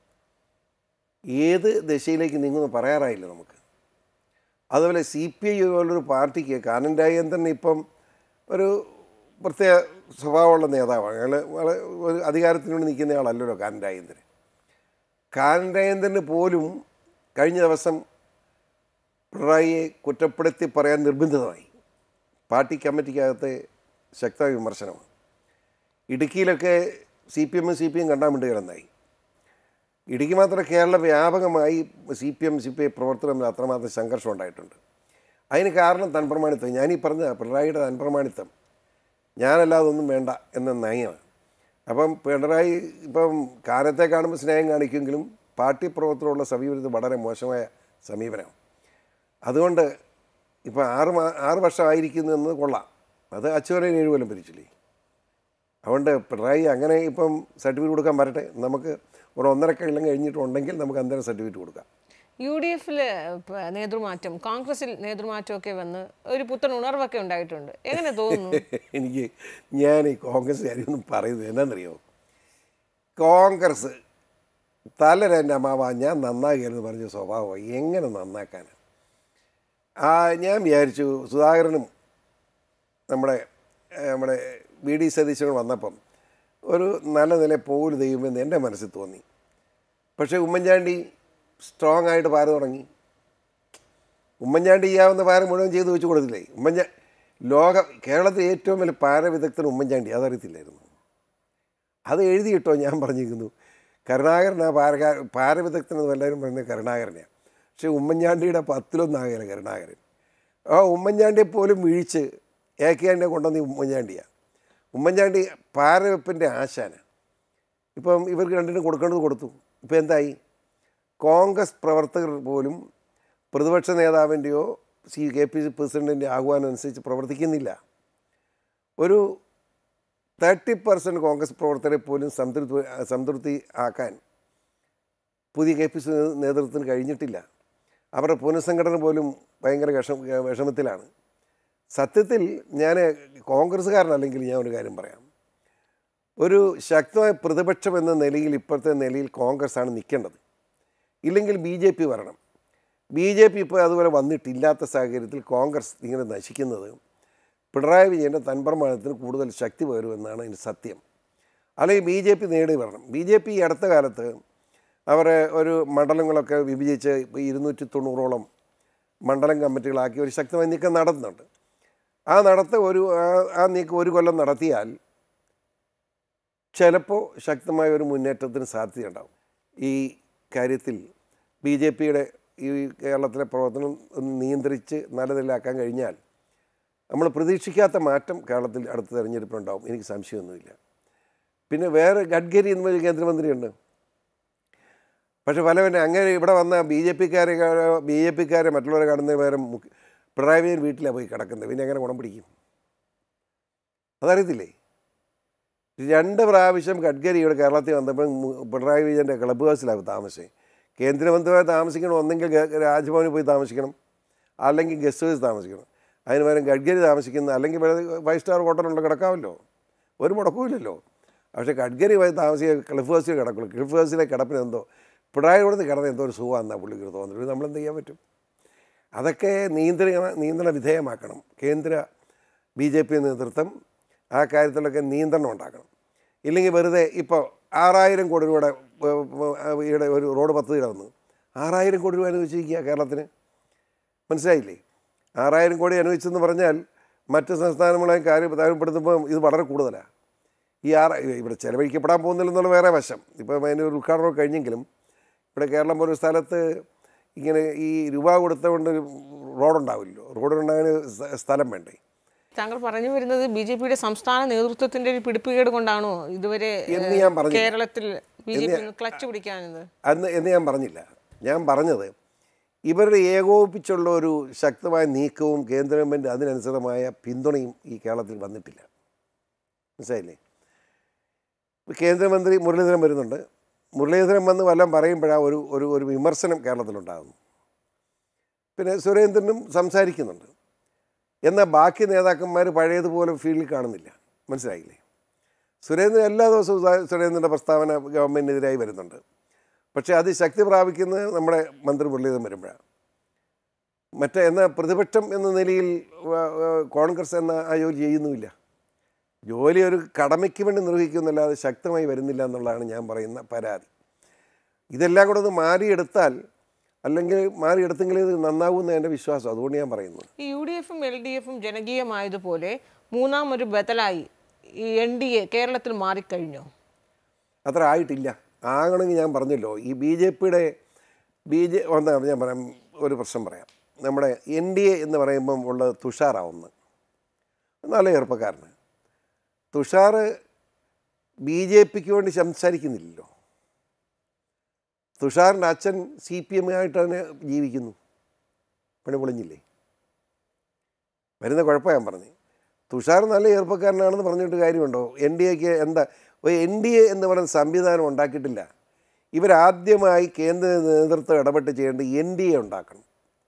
ഏത് ദിശയിലേക്ക് നീങ്ങുമെന്ന് പറയാറായില്ല നമുക്ക് അതുപോലെ സി പി ഐ പോലൊരു പാർട്ടിക്ക് കാനൻ രാജേന്ദ്രൻ ഇപ്പം ഒരു പ്രത്യേക സ്വഭാവമുള്ള നേതാവാണ് അയാൾ വളരെ ഒരു അധികാരത്തിന് വേണ്ടി നിൽക്കുന്ന ആളല്ലല്ലോ കാനൻ രാജേന്ദ്രൻ കാനൻ രാജേന്ദ്രന് പോലും കഴിഞ്ഞ ദിവസം പിണറായിയെ കുറ്റപ്പെടുത്തി പറയാൻ നിർബന്ധിതമായി പാർട്ടി കമ്മിറ്റിക്കകത്തെ ശക്തമായ വിമർശനമാണ് ഇടുക്കിയിലൊക്കെ സി പി എമ്മും സി പി എം കണ്ടാൻ വേണ്ടി കിടന്നായി ഇടുക്കി മാത്രം കേരള വ്യാപകമായി C P M C P I പ്രവർത്തനം തമ്മിൽ അത്രമാത്രം സംഘർഷം ഉണ്ടായിട്ടുണ്ട് അതിന് കാരണം തൻപ്രമാണിത്വം ഞാനീ പറഞ്ഞ പിണറായിയുടെ തൻപ്രമാണിത്വം ഞാനല്ലാതെ ഒന്നും വേണ്ട എന്ന നയമാണ് അപ്പം പിണറായി ഇപ്പം കാലത്തെ കാണുമ്പോൾ സ്നേഹം കാണിക്കുമെങ്കിലും പാർട്ടി പ്രവർത്തനമുള്ള സമീപനത്തിൽ വളരെ മോശമായ സമീപനമാണ് അതുകൊണ്ട് ഇപ്പോൾ ആറ് മാ ആറ് വർഷമായിരിക്കുന്നു എന്നത് കൊള്ളാം അത് അച്ചുവരെ ഏഴ് കൊല്ലം ഭരിച്ചില്ലേ അതുകൊണ്ട് പിണറായി അങ്ങനെ ഇപ്പം സർട്ടിഫിക്കറ്റ് കൊടുക്കാൻ വരട്ടെ നമുക്ക് ഒരു ഒന്നര കൊല്ലം കഴിഞ്ഞിട്ടുണ്ടെങ്കിൽ നമുക്ക് അന്നേരം സർട്ടിഫിക്കറ്റ് കൊടുക്കാം യു ഡി എഫിൽ നേതൃമാറ്റം കോൺഗ്രസിൽ നേതൃമാറ്റമൊക്കെ വന്ന് ഒരു പുത്തൻ ഉണർവൊക്കെ ഉണ്ടായിട്ടുണ്ട് എങ്ങനെ തോന്നുന്നു എനിക്ക് ഞാൻ ഈ കോൺഗ്രസ് കാര്യമൊന്നും പറയുന്നത് എന്നാണെന്നറിയോ കോൺഗ്രസ് തലരൻ്റെ അമ്മാവ ഞാൻ നന്നാകിയെന്ന് പറഞ്ഞ സ്വഭാവം എങ്ങനെ നന്നാക്കാൻ ആ ഞാൻ വിചാരിച്ചു സുധാകരനും നമ്മുടെ ഏഹ്, നമ്മുടെ വി ഡി സതീശനും വന്നപ്പം ഒരു നല്ല നില പോലും ദൈവമെന്ന് എൻ്റെ മനസ്സിൽ തോന്നി പക്ഷേ ഉമ്മൻചാണ്ടി സ്ട്രോങ് ആയിട്ട് പാര തുടങ്ങി ഉമ്മൻചാണ്ടി ചെയ്യാവുന്ന പാര മുഴുവൻ ചെയ്ത് വെച്ച് കൊടുത്തില്ലേ ഉമ്മൻചാ ലോക കേരളത്തിൽ ഏറ്റവും വലിയ പാര വിദഗ്ധൻ ഉമ്മൻചാണ്ടി അതറിയത്തില്ലായിരുന്നു അത് എഴുതിയിട്ടോ ഞാൻ പറഞ്ഞിരിക്കുന്നു കരുണാകരൻ ആ പാരകാ പാരവിദഗ്ധൻ എന്ന് എല്ലാവരും പറയുന്നത് കരുണാകരനെയാണ് പക്ഷേ ഉമ്മൻചാണ്ടിയുടെ പത്തിലൊന്നാകല കരുണാകരൻ ആ ഉമ്മൻചാണ്ടിയെ പോലും വീഴ്ച് എ കെ ആൻ്റെ കൊണ്ടുവന്ന ഈ ഉമ്മൻചാണ്ടിയാണ് ഉമ്മൻചാണ്ടി പാരവെപ്പിൻ്റെ ആശാന ഇപ്പം ഇവർക്ക് രണ്ടിനും കൊടുക്കേണ്ടത് കൊടുത്തു ഇപ്പം എന്തായി കോൺഗ്രസ് പ്രവർത്തകർ പോലും പ്രതിപക്ഷ നേതാവിൻ്റെയോ സി കെ പി സി പ്രസിഡൻറ്റിൻ്റെ ആഹ്വാനം അനുസരിച്ച് പ്രവർത്തിക്കുന്നില്ല ഒരു തേർട്ടി പെർസെൻറ്റ് കോൺഗ്രസ് പ്രവർത്തകരെ പോലും സംതൃപ്തി സംതൃപ്തി ആക്കാൻ പുതിയ കെ പി സി നേതൃത്വത്തിന് കഴിഞ്ഞിട്ടില്ല അവരുടെ പുനഃസംഘടന പോലും ഭയങ്കര വിഷം വിഷമത്തിലാണ് സത്യത്തിൽ ഞാൻ കോൺഗ്രസ്സുകാരനല്ലെങ്കിൽ ഞാൻ ഒരു കാര്യം പറയാം ഒരു ശക്തമായ പ്രതിപക്ഷം എന്ന നിലയിൽ ഇപ്പോഴത്തെ നിലയിൽ കോൺഗ്രസ് ആണ് നിൽക്കേണ്ടത് ഇല്ലെങ്കിൽ ബി ജെ പി വരണം ബി ജെ പി ഇപ്പോൾ അതുപോലെ വന്നിട്ടില്ലാത്ത സാഹചര്യത്തിൽ കോൺഗ്രസ് ഇങ്ങനെ നശിക്കുന്നത് പിണറായി വിജയൻ്റെ തൻപ്രമാണത്തിന് കൂടുതൽ ശക്തി പകരുമെന്നാണ് അതിന് സത്യം അല്ലെങ്കിൽ ബി ജെ പി നേടി വരണം ബി ജെ പി ഈ അടുത്ത കാലത്ത് അവർ ഒരു മണ്ഡലങ്ങളൊക്കെ വിഭജിച്ച് ഇപ്പോൾ ഇരുന്നൂറ്റി തൊണ്ണൂറോളം മണ്ഡലം കമ്മിറ്റികളാക്കി ഒരു ശക്തമായ നീക്കം നടത്തുന്നുണ്ട് ആ നടത്ത ഒരു ആ- ആ നീക്കം ഒരു കൊല്ലം നടത്തിയാൽ ചിലപ്പോൾ ശക്തമായ ഒരു മുന്നേറ്റത്തിന് സാധ്യതയുണ്ടാവും ഈ കാര്യത്തിൽ ബി ജെ പിയുടെ ഈ കേരളത്തിലെ പ്രവർത്തനം ഒന്ന് നിയന്ത്രിച്ച് നല്ല നിലയിലാക്കാൻ കഴിഞ്ഞാൽ നമ്മൾ പ്രതീക്ഷിക്കാത്ത മാറ്റം കേരളത്തിൽ അടുത്ത തെരഞ്ഞെടുപ്പിലുണ്ടാവും എനിക്ക് സംശയമൊന്നുമില്ല പിന്നെ വേറെ ഗഡ്കരി എന്ന് പറഞ്ഞ കേന്ദ്രമന്ത്രിയുണ്ട് പക്ഷെ പലവനെ അങ്ങനെ ഇവിടെ വന്ന ബി ജെ പിക്കാരെ ബി ജെ പിക്കാരെ മറ്റുള്ളവരെ കാണുന്നതിന് പകരം മുഖ്യ- പിണറായി വിജയൻ വീട്ടിലാണ് പോയി കിടക്കുന്നത് പിന്നെ എങ്ങനെ ഗുണം പിടിക്കും അതറിയത്തില്ലേ രണ്ട് പ്രാവശ്യം ഗഡ്കരി ഇവിടെ കേരളത്തിൽ വന്നപ്പോൾ മു- പിണറായി വിജയൻ്റെ ക്ലബ് ഹൗസിലാണ് താമസിച്ചത് കേന്ദ്രമന്ത്രിയായി താമസിക്കണം ഒന്നെങ്കിൽ ഗ- രാജ്ഭവനിൽ പോയി താമസിക്കണം അല്ലെങ്കിൽ ഗസ്റ്റ് ഹൗസ് താമസിക്കണം അതിന് പകരം ഗഡ്കരി താമസിക്കുന്ന അല്ലെങ്കിൽ വേറെ ഫൈവ് സ്റ്റാർ ഹോട്ടലുണ്ട് കിടക്കാമല്ലോ ഒരു മുടക്കമില്ലല്ലോ പക്ഷേ ഗഡ്കരി പോയി താമസിക്കുക ക്ലിഫ് ഹൗസിൽ കിടക്കുള്ളൂ ക്ലിഫ് ഹൗസിലെ കിടപ്പിന് എന്തോ പിണറായി കൊടുത്ത് കിടന്ന് എന്തോ ഒരു സുഖമാണെന്നാണ് പുള്ളിക്ക് തോന്നുന്നത് നമ്മളെന്ത് ചെയ്യാൻ പറ്റും അതൊക്കെ നിയന്ത്രണ നിയന്ത്രണ വിധേയമാക്കണം കേന്ദ്ര ബി ജെ പി നേതൃത്വം ആ കാര്യത്തിലൊക്കെ നിയന്ത്രണം ഉണ്ടാക്കണം ഇല്ലെങ്കിൽ വെറുതെ ഇപ്പോൾ ആറായിരം കോടി രൂപയുടെ ഏർ, ഏർ, ഈയിടെ ഒരു റോഡ് പദ്ധതിയുടെ വന്നു ആറായിരം കോടി രൂപ അനുവദിച്ചിരിക്കുക കേരളത്തിന് മനസ്സിലായില്ലേ ആറായിരം കോടി അനുവദിച്ചെന്ന് പറഞ്ഞാൽ മറ്റ് സംസ്ഥാനങ്ങളെ കാര്യം താരപ്പെടുത്തുമ്പോൾ ഇത് വളരെ കൂടുതലാണ് ഈ ആറ് ഇവിടെ ചെലവഴിക്കപ്പെടാൻ പോകുന്നില്ലെന്നുള്ള വേറെ വശം ഇപ്പം അതിൻ്റെ ഒരു ഉദ്ഘാടനം കഴിഞ്ഞെങ്കിലും ഇവിടെ കേരളം പോലൊരു സ്ഥലത്ത് ഇങ്ങനെ ഈ രൂപ കൊടുത്തുകൊണ്ട് റോഡുണ്ടാവില്ലല്ലോ റോഡുണ്ടാകാൻ സ്ഥ- സ്ഥലം വേണ്ടേ താങ്കൾ പറഞ്ഞു വരുന്നത് ബി ജെ പിയുടെ സംസ്ഥാന നേതൃത്വത്തിന്റെ ഒരു പിടിപ്പുകേട് കൊണ്ടാണോ ഇതുവരെ എന്ന് ഞാൻ പറഞ്ഞില്ല. കേരളത്തിൽ ബി ജെ പി ക്ലച്ച് പിടിക്കാനത് അന്ന് എന്ന് ഞാൻ പറഞ്ഞില്ല ഞാൻ പറഞ്ഞത് ഇവരുടെ ഏകോപിപ്പിച്ചുള്ള ഒരു ശക്തമായ നീക്കവും കേന്ദ്ര ഗവൺമെൻറ് അതിനനുസൃതമായ പിന്തുണയും ഈ കേരളത്തിൽ വന്നിട്ടില്ല മനസ്സിലായില്ലേ ഇപ്പൊ കേന്ദ്രമന്ത്രി മുരളീധരൻ വരുന്നുണ്ട് മുരളീധരൻ വന്ന് വല്ലതും പറയുമ്പോഴാണ് ഒരു ഒരു ഒരു വിമർശനം കേരളത്തിലുണ്ടാകുന്നു പിന്നെ സുരേന്ദ്രനും സംസാരിക്കുന്നുണ്ട് എന്നാൽ ബാക്കി നേതാക്കന്മാർ പഴയതുപോലെ ഫീൽഡിൽ കാണുന്നില്ല മനസ്സിലായില്ലേ സുരേന്ദ്രൻ എല്ലാ ദിവസവും സു- സുരേന്ദ്രൻ്റെ പ്രസ്താവന ഗവൺമെൻറ്റിനെതിരായി വരുന്നുണ്ട് പക്ഷേ അത് ശക്തി പ്രാപിക്കുന്നത് നമ്മുടെ മന്ത്രി മുരളീധരൻ വരുമ്പോഴാണ് മറ്റേ എന്നാൽ പ്രതിപക്ഷം എന്ന നിലയിൽ വ- വ- കോൺഗ്രസ് എന്ന ആ ജോലി ചെയ്യുന്നുമില്ല ജോലി ഒരു കടമയ്ക്ക് വേണ്ടി നിർവഹിക്കുന്നില്ലാതെ ശക്തമായി വരുന്നില്ല എന്നുള്ളതാണ് ഞാൻ പറയുന്ന പരാതി ഇതെല്ലാം കൂടെ ഒന്ന് മാറിയെടുത്താൽ അല്ലെങ്കിൽ മാറിയെടുത്തെങ്കിൽ ഇത് നന്നാവുമെന്ന് എൻ്റെ വിശ്വാസം അതുകൊണ്ട് ഞാൻ പറയുന്നത് ഈ യു ഡി എഫും എൽ ഡി എഫും ജനകീയമായതുപോലെ മൂന്നാമൊരു ബദലായി ഈ എൻ ഡി എ കേരളത്തിൽ മാറിക്കഴിഞ്ഞോ അത്ര ആയിട്ടില്ല ആകണമെങ്കിൽ ഞാൻ പറഞ്ഞല്ലോ ഈ ബി ജെ പിയുടെ ബി ജെ എന്താ ഞാൻ പറയാം ഒരു പ്രശ്നം പറയാം നമ്മുടെ എൻ ഡി എ എന്ന് പറയുമ്പം ഉള്ളത് തുഷാറാവുന്ന നല്ല ചെറുപ്പക്കാരന് തുഷാർ ബി ജെ പിക്ക് വേണ്ടി സംസാരിക്കുന്നില്ലല്ലോ തുഷാറിൻ്റെ അച്ഛൻ സി പി എമ്മുമായിട്ട് തന്നെ ജീവിക്കുന്നു പണി പൊളിഞ്ഞില്ലേ വരുന്ന കുഴപ്പം ഞാൻ പറഞ്ഞു തുഷാർ നല്ല ചെറുപ്പക്കാരനാണെന്ന് പറഞ്ഞിട്ട് കാര്യമുണ്ടോ എൻ ഡി എക്ക് എന്താ ഒരു എൻ ഡി എ എന്ന് പറയുന്ന സംവിധാനം ഉണ്ടാക്കിയിട്ടില്ല ഇവരാദ്യമായി കേന്ദ്ര നേതൃത്വം ഇടപെട്ട് ചെയ്യേണ്ടത് എൻ ഡി എ ഉണ്ടാക്കണം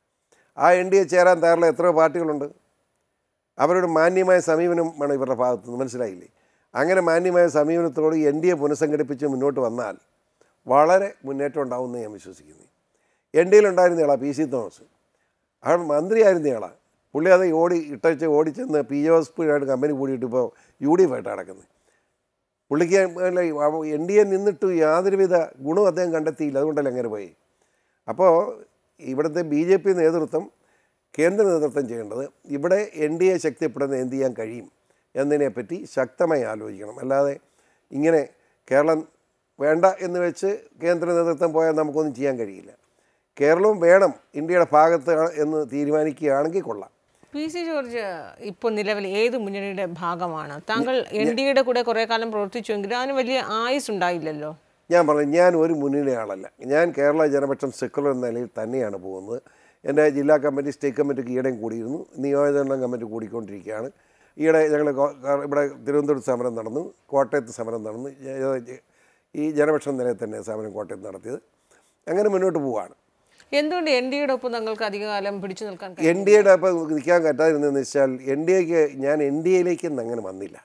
ആ എൻ ഡി എ ചേരാൻ തയ്യാറുള്ള എത്രയോ പാർട്ടികളുണ്ട് അവരുടെ മാന്യമായ സമീപനം വേണം ഇവരുടെ ഭാഗത്ത് നിന്ന് മനസ്സിലായില്ലേ അങ്ങനെ മാന്യമായ സമീപനത്തോട് എൻ ഡി എ പുനഃസംഘടിപ്പിച്ച് മുന്നോട്ട് വന്നാൽ വളരെ മുന്നേറ്റം ഉണ്ടാവുമെന്ന് ഞാൻ വിശ്വസിക്കുന്നു എൻ ഡി എയിലുണ്ടായിരുന്നയാളാ പി സി തോമസ് അയാൾ മന്ത്രിയായിരുന്നയാളാ പുള്ളി അത് ഓടി ഇട്ടച്ച് ഓടിച്ചെന്ന് പി എസ് പിയായിട്ട് കമ്പനി കൂടിയിട്ട് ഇപ്പോൾ യു ഡി എഫ് ആയിട്ട് നടക്കുന്നത് പുള്ളിക്ക് അല്ല എൻ ഡി എ നിന്നിട്ട് യാതൊരുവിധ ഗുണവും അദ്ദേഹം കണ്ടെത്തിയില്ല അതുകൊണ്ടല്ലേ അങ്ങനെ പോയി അപ്പോൾ ഇവിടുത്തെ ബി ജെ പി നേതൃത്വം കേന്ദ്ര നേതൃത്വം ചെയ്യേണ്ടത് ഇവിടെ എൻ ഡി എ ശക്തിപ്പെടുന്ന എന്ത് ചെയ്യാൻ കഴിയും എന്നതിനെപ്പറ്റി ശക്തമായി ആലോചിക്കണം അല്ലാതെ ഇങ്ങനെ കേരളം വേണ്ട എന്ന് വെച്ച് കേന്ദ്ര നേതൃത്വം പോയാൽ നമുക്കൊന്നും ചെയ്യാൻ കഴിയില്ല കേരളവും വേണം ഇന്ത്യയുടെ ഭാഗത്ത് എന്ന് തീരുമാനിക്കുകയാണെങ്കിൽ കൊള്ളാം പി സി ജോർജ് ഇപ്പോൾ നിലവിൽ ഏത് മുന്നണിയുടെ ഭാഗമാണ് താങ്കൾ എൻ ഡി എയുടെ കൂടെ കുറേ കാലം പ്രവർത്തിച്ചുവെങ്കിലും അതിന് വലിയ ആയുസ് ഉണ്ടായില്ലല്ലോ ഞാൻ പറഞ്ഞു ഞാൻ ഒരു മുന്നണി ആളല്ല ഞാൻ കേരള ജനപക്ഷം സെക്കുലർ എന്ന നിലയിൽ തന്നെയാണ് പോകുന്നത് എൻ്റെ ജില്ലാ കമ്മിറ്റി സ്റ്റേറ്റ് കമ്മിറ്റിക്ക് ഈയിടെയും കൂടിയിരുന്നു നിയോജകമണ്ഡലം കമ്മിറ്റി കൂടിക്കൊണ്ടിരിക്കുകയാണ് ഈയിടെ ഞങ്ങൾ കോ- ക- ഇവിടെ തിരുവനന്തപുരത്ത് സമരം നടന്നു കോട്ടയത്ത് സമരം നടന്നു ജ- ജ- ഈ ജനപക്ഷം നിലയിൽ തന്നെ സമരം കോട്ടയത്ത് നടത്തിയത് അങ്ങനെ മുന്നോട്ട് പോവുകയാണ് എന്തുകൊണ്ട് എൻ ഡി എയുടെ ഒപ്പം താങ്കൾക്ക് അധികകാലം പിടിച്ചു നിൽക്കാൻ കഴിയും എൻ ഡി എയുടെ അപ്പം നിൽക്കാൻ പറ്റാതിരുന്നതെന്ന് വെച്ചാൽ എൻ ഡി എക്ക് ഞാൻ എൻ ഡി എയിലേക്ക് അങ്ങനെ വന്നില്ല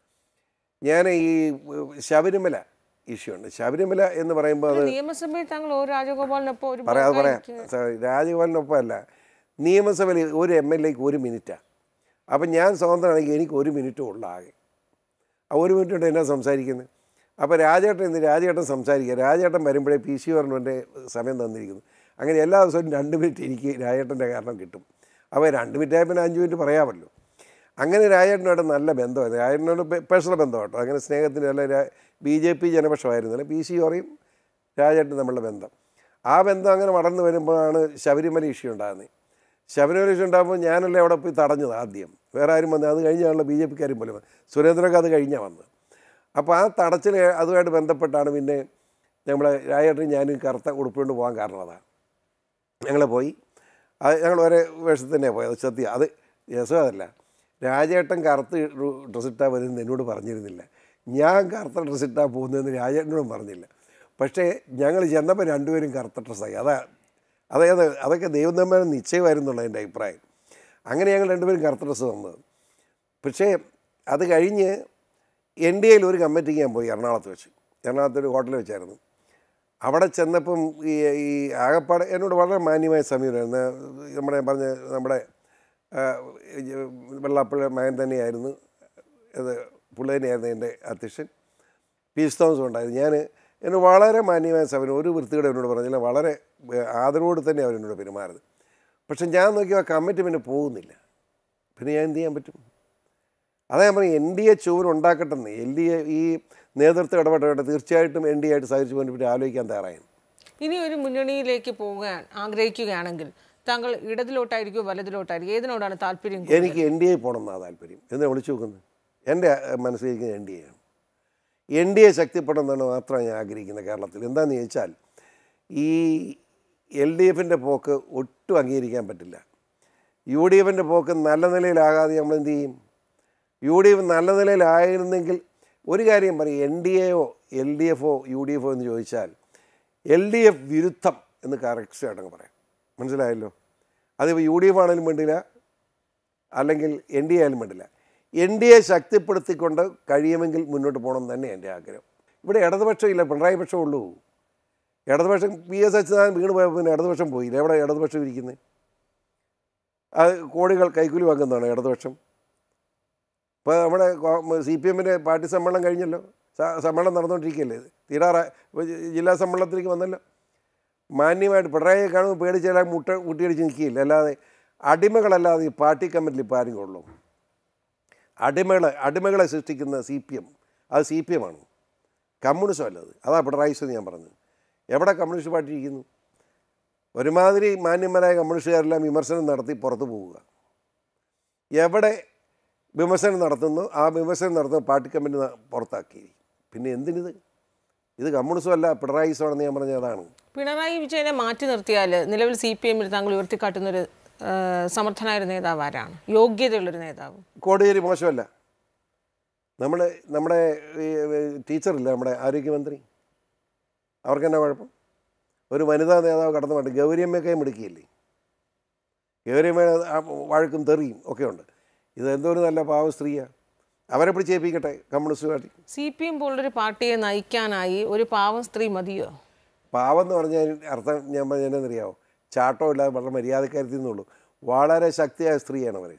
ഞാൻ ഈ ശബരിമല ഇഷ്യൂ ഉണ്ട് ശബരിമല എന്ന് പറയുമ്പോൾ അത് നിയമസഭയിൽ താങ്കൾ ഓ രാജഗോപാലിനൊപ്പം ഒരു പറയാതെ പറയാം ഭാഗമായിരിക്കും. സ- രാജഗോപാലിനൊപ്പം അല്ല നിയമസഭയിൽ ഒരു എം എൽ എക്ക് ഒരു മിനിറ്റാണ് അപ്പം ഞാൻ സ്വതന്ത്രമാണെങ്കിൽ എനിക്ക് ഒരു മിനിറ്റ് ഉള്ള ആകെ ആ ഒരു മിനിറ്റ് കൊണ്ട് എന്നാ സംസാരിക്കുന്നത് അപ്പോൾ രാജേട്ടൻ ഇന്ന് രാജേട്ടൻ സംസാരിക്കുക രാജേട്ടൻ വരുമ്പോഴേ പി സി പറഞ്ഞ സമയം തന്നിരിക്കുന്നു അങ്ങനെ എല്ലാ ദിവസവും രണ്ട് മിനിറ്റ് എനിക്ക് രാജേട്ടൻ്റെ കാരണം കിട്ടും അപ്പോൾ രണ്ട് മിനിറ്റ് ആയപ്പോൾ പിന്നെ അഞ്ച് മിനിറ്റ് പറയാമല്ലോ അങ്ങനെ രാജേട്ടനോട് നല്ല ബന്ധമായിരുന്നു രാജേട്ടനോട് പേഴ്സണൽ ബന്ധം കേട്ടോ അങ്ങനെ സ്നേഹത്തിന് അല്ല ബി ജെ പി ജനപക്ഷമായിരുന്നില്ല പി സി പറയും രാജേട്ടൻ നമ്മളുടെ ബന്ധം ആ ബന്ധം അങ്ങനെ വളർന്നു വരുമ്പോഴാണ് ശബരിമല ഇഷ്യൂ ഉണ്ടാകുന്നത് ശബരിമല ഇഷ്യൂ ഉണ്ടാകുമ്പോൾ ഞാനല്ലേ അവിടെ പോയി തടഞ്ഞത് ആദ്യം വേറെ ആരും വന്നത് അത് കഴിഞ്ഞാണല്ലോ ബി ജെ പിക്കാരും പോലെ വന്നത് സുരേന്ദ്രനൊക്കെ അത് കഴിഞ്ഞാണ് വന്നത് അപ്പോൾ ആ തടച്ചിൽ അതുമായിട്ട് ബന്ധപ്പെട്ടാണ് പിന്നെ നമ്മളെ രാജേട്ടൻ ഞാനും കറുത്ത ഉടുപ്പുകൊണ്ട് പോകാൻ കാരണം അതാണ് ഞങ്ങൾ പോയി അത് ഞങ്ങൾ ഒരേ വേഷത്തിൽ തന്നെയാണ് പോയത് സത്യം അത് രസമതല്ല രാജേട്ടൻ കറുത്ത് ഡ്രസ്സ് ഇട്ടാൽ വരുന്നത് എന്നോട് പറഞ്ഞിരുന്നില്ല ഞാൻ കറുത്ത ഡ്രസ്സ് ഇട്ടാൽ പോകുന്നതെന്ന് രാജേട്ടനോടും പറഞ്ഞില്ല പക്ഷേ ഞങ്ങൾ ചെന്നപ്പോൾ രണ്ടുപേരും കറുത്ത ഡ്രസ്സായി അതാ അതായത് അതൊക്കെ ദൈവം തമ്മിൽ നിശ്ചയമായിരുന്നുള്ള എൻ്റെ അഭിപ്രായം അങ്ങനെ ഞങ്ങൾ രണ്ടുപേരും കറുത്ത ഡ്രസ്സ് തന്നത് പക്ഷേ അത് കഴിഞ്ഞ് എൻ ഡി എയിൽ ഒരു കമ്മിറ്റിക്ക് ഞാൻ പോയി എറണാകുളത്ത് വെച്ച് എറണാകുളത്ത് ഒരു ഹോട്ടലിൽ വെച്ചായിരുന്നു അവിടെ ചെന്നപ്പം ഈ ഈ ആകപ്പാട് എന്നോട് വളരെ മാന്യമായ സമീപനമായിരുന്നു നമ്മുടെ പറഞ്ഞ നമ്മുടെ ആ, ഈ വെള്ളാപ്പുഴ മകൻ തന്നെയായിരുന്നു അത് പുള്ളി തന്നെയായിരുന്നു എൻ്റെ അധ്യക്ഷൻ പീസ് തോമസും ഉണ്ടായിരുന്നു ഞാൻ എന്നോട് വളരെ മാന്യമായ സമയം ഒരു വൃത്തിയുടെ എന്നോട് പറഞ്ഞില്ല വളരെ ഏ, ആദരവോട് തന്നെ അവരെന്നോട് പെരുമാറുന്നത് പക്ഷെ ഞാൻ നോക്കിയാൽ ആ കമ്മിറ്റി പിന്നെ പോകുന്നില്ല പിന്നെ ഞാൻ എന്ത് ചെയ്യാൻ പറ്റും അതാ ഞാൻ പറയും എൻ ഡി എ ചുവർ ഉണ്ടാക്കട്ടെന്ന് എൻ ഡി എ ഈ നേതൃത്വം ഇടപെടട്ടെ തീർച്ചയായിട്ടും എൻ ഡി ആയിട്ട് സഹകരിച്ചു പോകാൻ പറ്റി ആലോചിക്കാൻ തയ്യാറായി ഇനി ഒരു മുന്നണിയിലേക്ക് പോകാൻ ആഗ്രഹിക്കുകയാണെങ്കിൽ താങ്കൾ ഇടതിലോട്ടായിരിക്കും വലതിലോട്ടായിരിക്കും ഏതിനോടാണ് താല്പര്യം കൂടുതൽ? എനിക്ക് എൻ ഡി എ പോകണം എന്നാണ് താല്പര്യം എന്ന് വിളിച്ചു നോക്കുന്നത് എൻ്റെ മനസ്സിലിരിക്കുന്നത് എൻ ഡി എ ആണ് എൻ ഡി എ ശക്തിപ്പെടണമെന്നാണ് മാത്രമാണ് ഞാൻ ആഗ്രഹിക്കുന്നത് കേരളത്തിൽ എന്താണെന്ന് ചോദിച്ചാൽ ഈ എൽ ഡി എഫിൻ്റെ പോക്ക് ഒട്ടും അംഗീകരിക്കാൻ പറ്റില്ല യു ഡി എഫിൻ്റെ പോക്ക് നല്ല നിലയിലാകാതെ നമ്മൾ എന്ത് ചെയ്യും യു ഡി എഫ് നല്ല നിലയിലായിരുന്നെങ്കിൽ ഒരു കാര്യം പറയും എൻ ഡി എയോ എൽ ഡി എഫോ യു ഡി എഫോ എന്ന് ചോദിച്ചാൽ എൽ ഡി എഫ് വിരുദ്ധം എന്ന് കറക്റ്റായിട്ടങ്ങ് പറയാം മനസ്സിലായല്ലോ അതിപ്പോൾ യു ഡി എഫ് ആണെങ്കിലും വേണ്ടില്ല അല്ലെങ്കിൽ എൻ ഡി എ ആയാലും വേണ്ടില്ല എൻ ഡി എ ശക്തിപ്പെടുത്തിക്കൊണ്ട് കഴിയുമെങ്കിൽ മുന്നോട്ട് പോകണം എന്ന് തന്നെ എൻ്റെ ആഗ്രഹം ഇവിടെ ഇടതുപക്ഷം ഇല്ല പിണറായി പക്ഷം ഉള്ളൂ ഇടതുപക്ഷം പി എസ് അച്യുതാനന്ദൻ വീണ് പോയപ്പോൾ പിന്നെ ഇടതുപക്ഷം പോയില്ല എവിടെ ഇടതുപക്ഷം ഇരിക്കുന്നത് അത് കോടികൾ കൈക്കൂലി വാങ്ങുന്നതാണ് ഇടതുപക്ഷം ഇപ്പോൾ നമ്മുടെ സി പി എമ്മിൻ്റെ പാർട്ടി സമ്മേളനം കഴിഞ്ഞല്ലോ സ- സമ്മേളനം നടന്നുകൊണ്ടിരിക്കുകയല്ലേ ഇത് തീരാറാ ഇപ്പൊ ജി- ജില്ലാ സമ്മേളനത്തിലേക്ക് വന്നല്ലോ മാന്യമായിട്ട് പിണറായിയെ കാണുമ്പോൾ പേടിച്ചാൽ മുട്ട മുട്ടിയടിച്ച് നിൽക്കുകയില്ല അല്ലാതെ അടിമകളല്ലാതെ ഈ പാർട്ടി കമ്മിറ്റിയിൽ ഇപ്പോൾ ആരും കൊള്ളും അടിമകളെ അടിമകളെ സൃഷ്ടിക്കുന്ന സി പി എം അത് സി പി എം ആണ് കമ്മ്യൂണിസം അല്ലത് അതാ പിണറായി വിജയൻ ഞാൻ പറഞ്ഞത് എവിടെ കമ്മ്യൂണിസ്റ്റ് പാർട്ടി ഇരിക്കുന്നു ഒരുമാതിരി മാന്യന്മാരായ കമ്മ്യൂണിസ്റ്റുകാരെല്ലാം വിമർശനം നടത്തി പുറത്തു പോവുക എവിടെ വിമർശനം നടത്തുന്നു ആ വിമർശനം നടത്തുന്ന പാർട്ടി കമ്മിറ്റി ന- പുറത്താക്കി പിന്നെ എന്തിനിത് ഇത് കമ്മ്യൂണിസം അല്ല പിണറായി വിജയമാണെന്ന് ഞാൻ പറഞ്ഞ അതാണ് പിണറായി വിജയനെ മാറ്റി നിർത്തിയാൽ നിലവിൽ സി പി എമ്മിൽ താങ്കൾ ഉയർത്തിക്കാട്ടുന്നൊരു ആ, സമർത്ഥനായ ഒരു നേതാവ് ആരാണ് യോഗ്യതയുള്ളൊരു നേതാവ് കോടിയേരി മോശമല്ല നമ്മൾ നമ്മുടെ ഈ, ഈ, ടീച്ചറില്ല നമ്മുടെ ആരോഗ്യമന്ത്രി അവർക്ക് എന്നാ കുഴപ്പം ഒരു വനിതാ നേതാവ് കടന്നു പോട്ടെ ഗൗരിയമ്മയൊക്കെ മിടുക്കിയില്ലേ ഗൗരിയമ്മ ആ വഴക്കും തെറിയും ഒക്കെ ഉണ്ട് ഇത് എന്തോ ഒരു നല്ല പാവ സ്ത്രീയാണ് അവരെ പിടിച്ചേൽപ്പിക്കട്ടെ communist party C P M പോലുള്ളൊരു പാർട്ടിയെ നയിക്കാനായി ഒരു പാവം സ്ത്രീ മതിയോ പാവം എന്ന് പറഞ്ഞാൽ അർത്ഥം ഞാൻ പറഞ്ഞതെന്നറിയാമോ ചാട്ടോ ഇല്ലാതെ വളരെ മര്യാദക്കാരത്തിൽ നിന്നുള്ളൂ വളരെ ശക്തിയായ സ്ത്രീയാണ് അവർ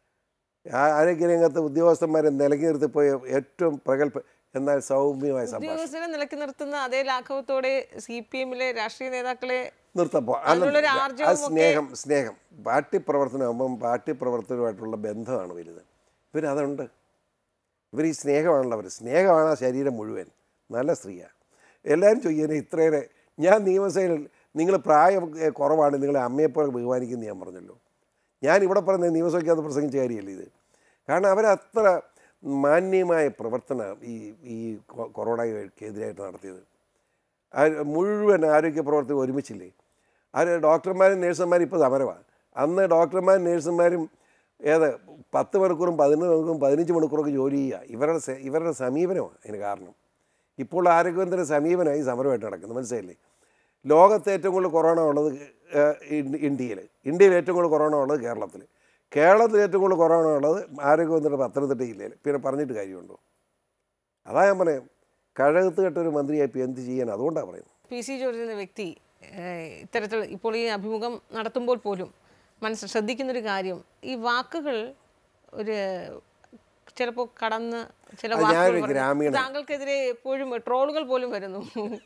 ആരോഗ്യരംഗത്ത് ഉദ്യോഗസ്ഥന്മാരെ നിലക്കി നിർത്തിപ്പോയ ഏറ്റവും പ്രഗത്ഭ എന്നാൽ സൗമ്യമായ സംഭാഷണം ഉദ്യോഗസ്ഥരെ നിലയ്ക്ക് നിർത്തുന്ന അതേ ലാഘവത്തോടെ സി പി എമ്മിലെ രാഷ്ട്രീയ നേതാക്കളെ നിർത്തപ്പോ അതിനുള്ളൊരു അല്ല ആർജവം അത് സ്നേഹം സ്നേഹം പാർട്ടി പ്രവർത്തനമാകുമ്പം പാർട്ടി പ്രവർത്തനമായിട്ടുള്ള ബന്ധമാണ് വലുത് ഇവരതുണ്ട് ഇവർ ഈ സ്നേഹമാണല്ലോ അവർ സ്നേഹമാണ് ആ ശരീരം മുഴുവൻ നല്ല സ്ത്രീയാണ് എല്ലാവരും ചോദിക്കാനെ ഇത്രയേറെ ഞാൻ നിയമസഭയിൽ നിങ്ങൾ പ്രായം ഏ, കുറവാണ് നിങ്ങളെ അമ്മയെപ്പോലെ ബഹുമാനിക്കുന്നു ഞാൻ പറഞ്ഞല്ലോ ഞാൻ ഇവിടെ പറഞ്ഞ നിയമസഭയ്ക്കകത്ത് പ്രസംഗിച്ച കാര്യമല്ല ഇത് കാരണം അവരത്ര മാന്യമായ പ്രവർത്തനം ഈ ഈ കൊ- കൊറോണയ്ക്കെതിരായിട്ട് നടത്തിയത് ആ മുഴുവൻ ആരോഗ്യ പ്രവർത്തകർ ഒരുമിച്ചില്ലേ അത് ഡോക്ടർമാരും നേഴ്സുമാരും ഇപ്പോൾ സമരമാണ് അന്ന് ഡോക്ടർമാരും നേഴ്സുമാരും ഏത് പത്ത് മണിക്കൂറും പതിനൊന്ന് മണിക്കൂറും പതിനഞ്ച് മണിക്കൂറൊക്കെ ജോലി ചെയ്യുക ഇവരുടെ സെ- ഇവരുടെ സമീപനമാണ് അതിന് കാരണം ഇപ്പോൾ ആരോഗ്യമന്ത്രി സമീപനമായി സമരമായിട്ട് നടക്കുന്നത് മനസ്സിലായില്ലേ ലോകത്ത് ഏറ്റവും കൂടുതൽ കൊറോണ ഉള്ളത് ഏഹ്, ഇൻ- ഇന്ത്യയിൽ ഇന്ത്യയിൽ ഏറ്റവും കൂടുതൽ കൊറോണ ഉള്ളത് കേരളത്തിൽ കേരളത്തിൽ ഏറ്റവും കൂടുതൽ കൊറോണ ഉള്ളത് ആരോഗ്യമന്ത്രിയുടെ പത്തനംതിട്ട ജില്ലയിൽ പിന്നെ പറഞ്ഞിട്ട് കാര്യമുണ്ടോ അതാ ഞാൻ പറയാം കഴകത്ത് കെട്ടൊരു മന്ത്രിയായി ഇപ്പോൾ എന്ത് ചെയ്യാൻ അതുകൊണ്ടാണ് പറയുന്നത് പി സി ജോർജ് എന്ന വ്യക്തി ഏഹ്, ഇത്തരത്തിൽ ഇപ്പോൾ ഈ അഭിമുഖം നടത്തുമ്പോൾ പോലും മനസ്സിൽ ശ്രദ്ധിക്കുന്നൊരു കാര്യം ഈ വാക്കുകൾ ഒരു ചിലപ്പോൾ കടന്ന് ചില അത് വാക്കുകൾ ഞാനൊരു പറഞ്ഞ് ഗ്രാമീണ- താങ്കൾക്കെതിരെ എപ്പോഴും ട്രോളുകൾ പോലും വരുന്നു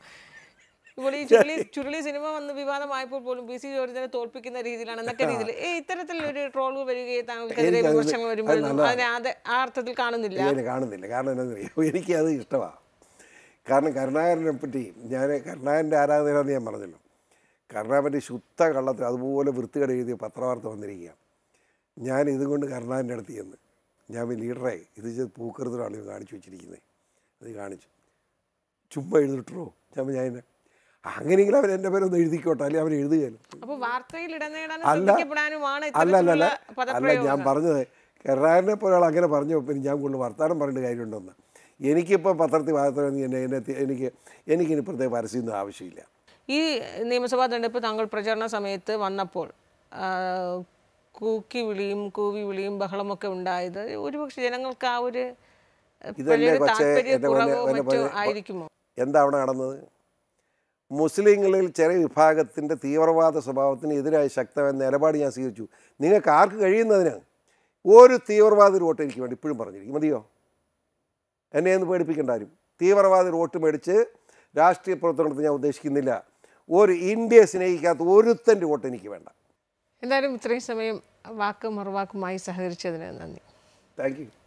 ഇപ്പോൾ ഈ ചുരുളി ചുരുളി സിനിമ വന്ന് വിവാദമായപ്പോൾ പോലും പി സി ജോർജിനെ തോൽപ്പിക്കുന്ന രീതിയിലാണ് എന്നൊക്കെ രീതിയിൽ ഏ ഇത്തരത്തിൽ ഒരു ട്രോളുകൾ വരികയും താങ്കൾക്കെതിരെ എനിക്കത് വിമർശനങ്ങൾ അത് വരുമ്പോഴൊന്നും നല്ലതാണ്. അതിനെ അത് ആ അർത്ഥത്തിൽ കാണുന്നില്ല ഞാൻ കാണുന്നില്ല കാരണം എന്താണെന്നറിയോ എനിക്കത് ഇഷ്ടമാണ് കാരണം കരുണാകരനെ പറ്റി ഞാൻ കരുണാകരൻ്റെ ആരാധകരാണെന്ന് ഞാൻ പറഞ്ഞല്ലോ കരുണാകരൻ്റെ ശുദ്ധ കള്ളത്തിൽ അതുപോലെ വൃത്തികേട് എഴുതിയ പത്രവാർത്ത വന്നിരിക്കുക ഞാൻ ഇതുകൊണ്ട് കരുണാകരൻ്റെ അടുത്ത് ചെന്ന് ഞാൻ ലീഡറെ ഇത് ചെയ്ത് പൂക്കൃതമാണ് ഇത് കാണിച്ചു വെച്ചിരിക്കുന്നത് അത് കാണിച്ചു ചുമ്മാ എഴുതിട്ടോ ഞാൻ ഞാൻ ഇതിനെ, അങ്ങനെയെങ്കിലും അവൻ എൻ്റെ പേരൊന്ന് എഴുതിക്കോട്ടെ അല്ലെങ്കിൽ അവൻ എഴുതുകയല്ലോ അപ്പൊ വാർത്തയിൽ ഇടനേടാനും അല്ല ശ്രദ്ധിക്കപ്പെടാനുമാണ് അല്ല അല്ല അല്ല ഇത്തരത്തിലുള്ള അല്ല ഞാൻ പദപ്രയോഗങ്ങൾ പറഞ്ഞത് കരുണാകരനെ പോലെ ആൾ അങ്ങനെ പറഞ്ഞു പിന്നെ ഞാൻ കൂടുതൽ വർത്താനം പറഞ്ഞിട്ട് കാര്യമുണ്ടെന്ന് എനിക്കിപ്പോൾ പത്രത്തിൽ വാർത്ത എന്നെ എന്നെ തി- എനിക്ക് എനിക്കിനി പ്രത്യേക പരസ്യമൊന്നും ആവശ്യമില്ല ഈ നിയമസഭാ തെരഞ്ഞെടുപ്പ് താങ്കൾ പ്രചരണ സമയത്ത് വന്നപ്പോൾ ആ, കൂക്കി വിളിയും കൂവി വിളിയും ബഹളമൊക്കെ ഉണ്ടായത് ഒരുപക്ഷെ ജനങ്ങൾക്ക് ആ ഒരു ഇതല്ലേ പഴയൊരു കൊച്ചേ എൻ്റെ താല്പര്യക്കുറവോ പൊന്നെ- എൻ്റെ മറ്റോ പൊന്നെ- ആയിരിക്കുമോ എന്താ അവിടെ നടന്നത് മുസ്ലിങ്ങളിൽ ചെറിയ വിഭാഗത്തിൻ്റെ തീവ്രവാദ സ്വഭാവത്തിന് എതിരായ ശക്തമായ നിലപാട് ഞാൻ സ്വീകരിച്ചു നിങ്ങൾക്ക് ആർക്ക് കഴിയുന്നതിന് ഒരു തീവ്രവാദി വോട്ട് എനിക്ക് വേണ്ടി ഇപ്പോഴും പറഞ്ഞിരിക്കും മതിയോ എന്നെ ഒന്ന് പേടിപ്പിക്കേണ്ട ആരും തീവ്രവാദി വോട്ട് മേടിച്ച് രാഷ്ട്രീയ പ്രവർത്തനത്തിൽ ഞാൻ ഉദ്ദേശിക്കുന്നില്ല ഒരു ഇന്ത്യയെ സ്നേഹിക്കാത്ത ഒരുത്തൻ്റെ വോട്ട് എനിക്ക് വേണ്ട എന്തായാലും ഇത്രയും സമയം വാക്ക് മറുവാക്കുമായി സഹകരിച്ചതിന് നന്ദി താങ്ക് യു